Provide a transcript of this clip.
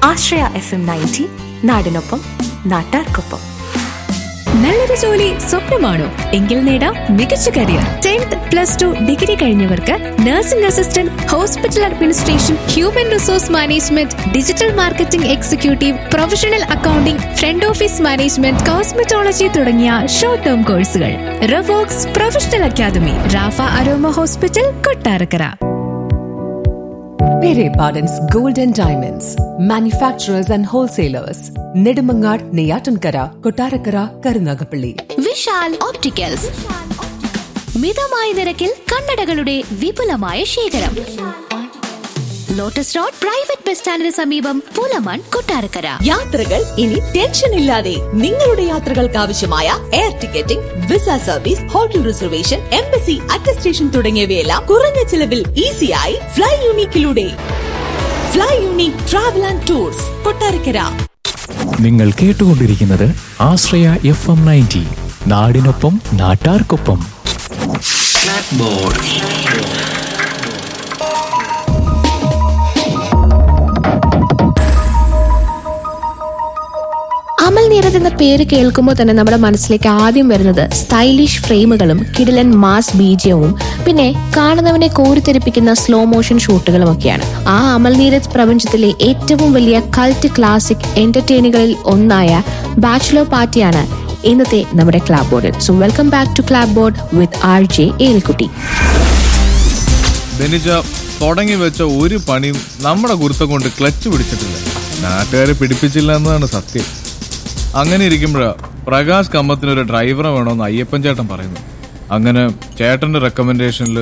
ആശ്രയ F M ninety നാടിനൊപ്പം നാട്ടാർക്കൊപ്പം നല്ലൊരു ജോലി സ്വപ്നമാണോ എങ്കിൽ നേടാം മികച്ച career tenth plus two degree കഴിഞ്ഞവർക്ക് nursing assistant hospital administration human resource management digital marketing executive professional accounting front office management cosmetology തുടങ്ങിയ ഷോർട്ട് ടേം കോഴ്സുകൾ റവോക്സ് പ്രൊഫഷണൽ അക്കാദമി റാഫ aroma hospital Kottarakkara Pere Pardon's Gold and Diamonds, manufacturers and wholesalers, Nedimangar, Neyatankara, Kotarakara, Karunagapalli. Vishal opticals മിതമായ നിരക്കിൽ കണ്ണടകളുടെ വിപുലമായ ശേഖരം lotus road private bus സ്റ്റാൻഡിന് സമീപം പൂലമൺ കൊട്ടാരക്കര യാത്രകൾ ഇനി ടെൻഷൻ ഇല്ലാതെ നിങ്ങളുടെ യാത്രകൾക്ക് ആവശ്യമായ air ticketing visa service hotel reservation embassy attestation തുടങ്ങിയവയെല്ലാം കുറഞ്ഞ ചിലവിൽ ഈസിയായി ഫ്ലൈ യൂണിക്കിലൂടെ fly unique travel and tours Kottarakkara നിങ്ങൾ കേട്ടുകൊണ്ടിരിക്കുന്നത് ആശ്രയ എഫ് എം നയൻറ്റി നാടിനൊപ്പം നാട്ടാർക്കൊപ്പം അമൽ നീരദ് എന്ന പേര് കേൾക്കുമ്പോൾ തന്നെ നമ്മുടെ മനസ്സിലേക്ക് ആദ്യം വരുന്നത് സ്റ്റൈലിഷ് ഫ്രെയിമുകളും കിടിലൻ മാസ് ബീജവും പിന്നെ കാണുന്നവനെ കോരിത്തെരിപ്പിക്കുന്ന സ്ലോ മോഷൻ ഷൂട്ടുകളും ഒക്കെയാണ് ആ അമൽ നീരദ് പ്രപഞ്ചത്തിലെ ഏറ്റവും വലിയ കൾട്ട് ക്ലാസിക് എന്റർടൈനുകളിൽ ഒന്നായ ബാച്ചുലർ പാർട്ടിയാണ് ഇന്നത്തെ നമ്മുടെ ക്ലാബ് ബോർഡിൽ so welcome back to clap board with R J Elikkutty Dhanija തുടങ്ങി വെച്ച ഒരു പണിയും നമ്മുടെ ഗുരുത്തം കൊണ്ട് ക്ലച്ച് പിടിച്ചിട്ടില്ല നാട്ടുകാരെ പിടിപ്പിച്ചില്ല എന്നതാണ് സത്യം അങ്ങനെ ഇരിക്കുമ്പോഴാ പ്രകാശ് കമ്മത്തിന് ഒരു ഡ്രൈവറെ വേണമെന്ന് അയ്യപ്പൻ ചേട്ടൻ പറയുന്നു അങ്ങനെ ചേട്ടന്റെ റെക്കമെൻഡേഷനിൽ